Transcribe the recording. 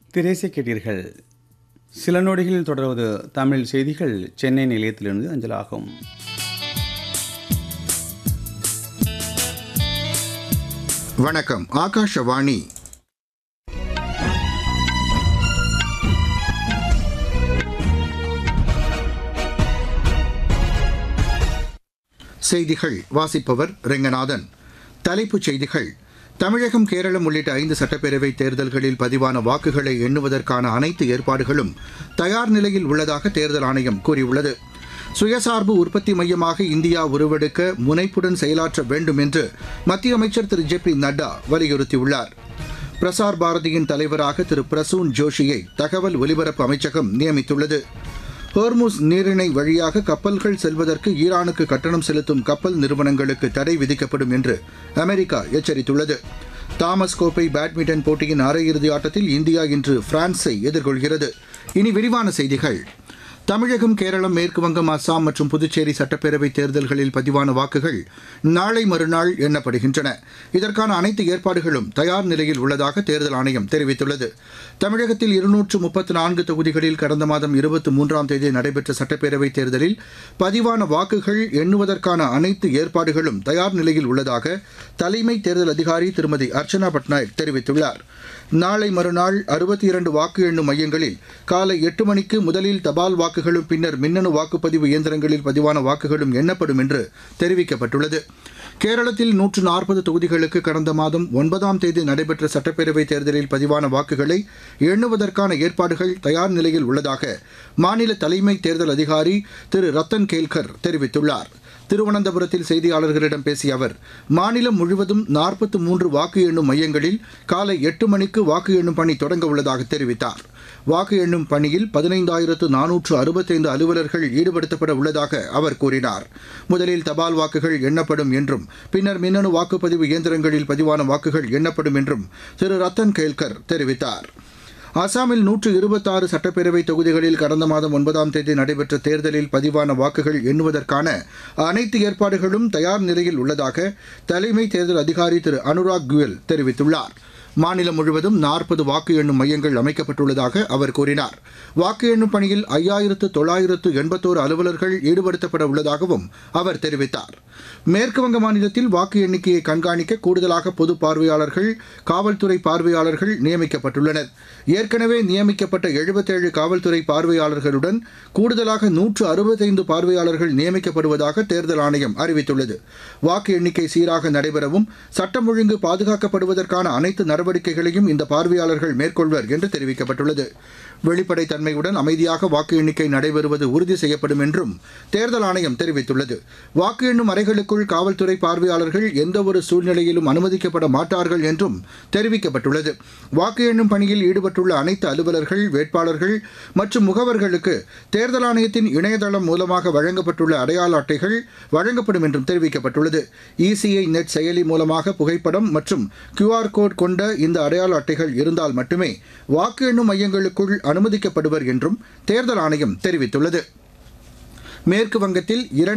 திரேசை கேட்டீர்கள் சில நொடிகளில் தொடர்வது தமிழ் செய்திகள் சென்னை நிலையத்திலிருந்து அஞ்சலாகும் வணக்கம் ஆகாஷவாணி செய்திகள் வாசிப்பவர் ரெங்கநாதன் தலைப்புச் செய்திகள் தமிழகம் கேரளம் உள்ளிட்ட ஐந்து சட்டப்பேரவை தேர்தல்களில் பதிவான வாக்குகளை எண்ணுவதற்கான அனைத்து ஏற்பாடுகளும் தயார் நிலையில் உள்ளதாக தேர்தல் ஆணையம் கூறியுள்ளது சுயசார்பு உற்பத்தி மையமாக இந்தியா உருவெடுக்க முனைப்புடன் செயலாற்ற வேண்டும் என்று மத்திய அமைச்சர் திரு ஜே பி நட்டா வலியுறுத்தியுள்ளார் பிரசார் பாரதியின் தலைவராக திரு பிரசூன் ஜோஷியை தகவல் ஒலிபரப்பு அமைச்சகம் நியமித்துள்ளது ஹோர்முஸ் நீரிணை வழியாக கப்பல்கள் செல்வதற்கு ஈரானுக்கு கட்டணம் செலுத்தும் கப்பல் நிறுவனங்களுக்கு தடை விதிக்கப்படும் என்று அமெரிக்கா எச்சரித்துள்ளது தாமஸ் கோப்பை பேட்மிண்டன் போட்டியின் அரையிறுதி ஆட்டத்தில் இந்தியா இன்று பிரான்ஸை எதிர்கொள்கிறது இனி விரிவான செய்திகள் தமிழகம் கேரளம் மேற்குவங்கம் அஸ்ஸாம் மற்றும் புதுச்சேரி சட்டப்பேரவை தேர்தல்களில் பதிவான வாக்குகள் நாளை மறுநாள் எண்ணப்படுகின்றன இதற்கான அனைத்து ஏற்பாடுகளும் தயார் நிலையில் உள்ளதாக தேர்தல் ஆணையம் தெரிவித்துள்ளது தமிழகத்தில் இருநூற்று முப்பத்து நான்கு தொகுதிகளில் கடந்த மாதம் இருபத்தி மூன்றாம் தேதி நடைபெற்ற சட்டப்பேரவைத் தேர்தலில் பதிவான வாக்குகள் எண்ணுவதற்கான அனைத்து ஏற்பாடுகளும் தயார் நிலையில் உள்ளதாக தலைமை தேர்தல் அதிகாரி திருமதி அர்ச்சனா பட்நாயக் தெரிவித்துள்ளார் நாளை மறுநாள் அறுபத்தி இரண்டு வாக்கு எண்ணும் மையங்களில் காலை எட்டு மணிக்கு முதலில் தபால் வாக்குகளும் பின்னர் மின்னணு வாக்குப்பதிவு இயந்திரங்களில் பதிவான வாக்குகளும் எண்ணப்படும் என்று தெரிவிக்கப்பட்டுள்ளது கேரளத்தில் நூற்று நாற்பது தொகுதிகளுக்கு கடந்த மாதம் ஒன்பதாம் தேதி நடைபெற்ற சட்டப்பேரவைத் தேர்தலில் பதிவான வாக்குகளை எண்ணுவதற்கான ஏற்பாடுகள் தயார் நிலையில் உள்ளதாக மாநில தலைமை தேர்தல் அதிகாரி திரு ரத்தன் கேல்கர் தெரிவித்துள்ளார் திருவனந்தபுரத்தில் செய்தியாளர்களிடம் பேசிய அவர் மாநிலம் முழுவதும் நாற்பத்தி மூன்று வாக்கு எண்ணும் மையங்களில் காலை எட்டு மணிக்கு வாக்கு எண்ணும் பணி தொடங்க உள்ளதாக தெரிவித்தார் வாக்கு எண்ணும் பணியில் பதினைந்தாயிரத்து நானூற்று அறுபத்தைந்து அலுவலர்கள் ஈடுபடுத்தப்பட உள்ளதாக அவர் கூறினார் முதலில் தபால் வாக்குகள் எண்ணப்படும் என்றும் பின்னர் மின்னணு வாக்குப்பதிவு இயந்திரங்களில் பதிவான வாக்குகள் எண்ணப்படும் என்றும் திரு ரத்தன் கேல்கர் தெரிவித்தார் அசாமில் நூற்று இருபத்தாறு சட்டப்பேரவை தொகுதிகளில் கடந்த மாதம் ஒன்பதாம் தேதி நடைபெற்ற தேர்தலில் பதிவான வாக்குகள் எண்ணுவதற்கான அனைத்து ஏற்பாடுகளும் தயார் நிலையில் உள்ளதாக தலைமை தேர்தல் அதிகாரி திரு அனுராக் குயல் தெரிவித்துள்ளார் மாநிலம் முழுவதும் நாற்பது வாக்கு எண்ணும் மையங்கள் அமைக்கப்பட்டுள்ளதாக அவர் கூறினார் வாக்கு எண்ணும் பணியில் ஐயாயிரத்து தொள்ளாயிரத்து எண்பத்தோரு அலுவலர்கள் ஈடுபடுத்தப்பட உள்ளதாகவும் அவர் தெரிவித்தார் மேற்குவங்க மாநிலத்தில் வாக்கு எண்ணிக்கையை கண்காணிக்க கூடுதலாக பொது பார்வையாளர்கள் காவல்துறை பார்வையாளர்கள் நியமிக்கப்பட்டுள்ளனர் ஏற்கனவே நியமிக்கப்பட்ட எழுபத்தேழு காவல்துறை பார்வையாளர்களுடன் கூடுதலாக நூற்று அறுபத்தைந்து பார்வையாளர்கள் நியமிக்கப்படுவதாக தேர்தல் ஆணையம் அறிவித்துள்ளது வாக்கு எண்ணிக்கை சீராக நடைபெறவும் சட்டம் ஒழுங்கு பாதுகாக்கப்படுவதற்கான அனைத்து நடவடிக்கைகளையும் இந்த பார்வையாளர்கள் மேற்கொள்வர் என்று தெரிவிக்கப்பட்டுள்ளது வெளிப்படைத்தன்மையுடன் அமைதியாக வாக்கு எண்ணிக்கை நடைபெறுவது உறுதி செய்யப்படும் என்றும் தேர்தல் ஆணையம் தெரிவித்துள்ளது வாக்கு எண்ணும் அறைகளுக்குள் காவல்துறை பார்வையாளர்கள் எந்தவொரு சூழ்நிலையிலும் அனுமதிக்கப்பட மாட்டார்கள் என்றும் தெரிவிக்கப்பட்டுள்ளது வாக்கு எண்ணும் பணியில் ஈடுபட்டுள்ள அனைத்து அலுவலர்கள் வேட்பாளர்கள் மற்றும் முகவர்களுக்கு தேர்தல் ஆணையத்தின் இணையதளம் மூலமாக வழங்கப்பட்டுள்ள அடையாள அட்டைகள் வழங்கப்படும் என்றும் தெரிவிக்கப்பட்டுள்ளது இசிஐ நெட் செயலி மூலமாக புகைப்படம் மற்றும் கியூஆர் கோட் கொண்ட இந்த அடையாள அட்டைகள் இருந்தால் மட்டுமே வாக்கு எண்ணும் மையங்களுக்குள் அனுமதிக்கப்படுவர் என்றும் தேர்தல் ஆணையம் தெரிவித்துள்ளது மேற்கு வங்கத்தில் இரண்டு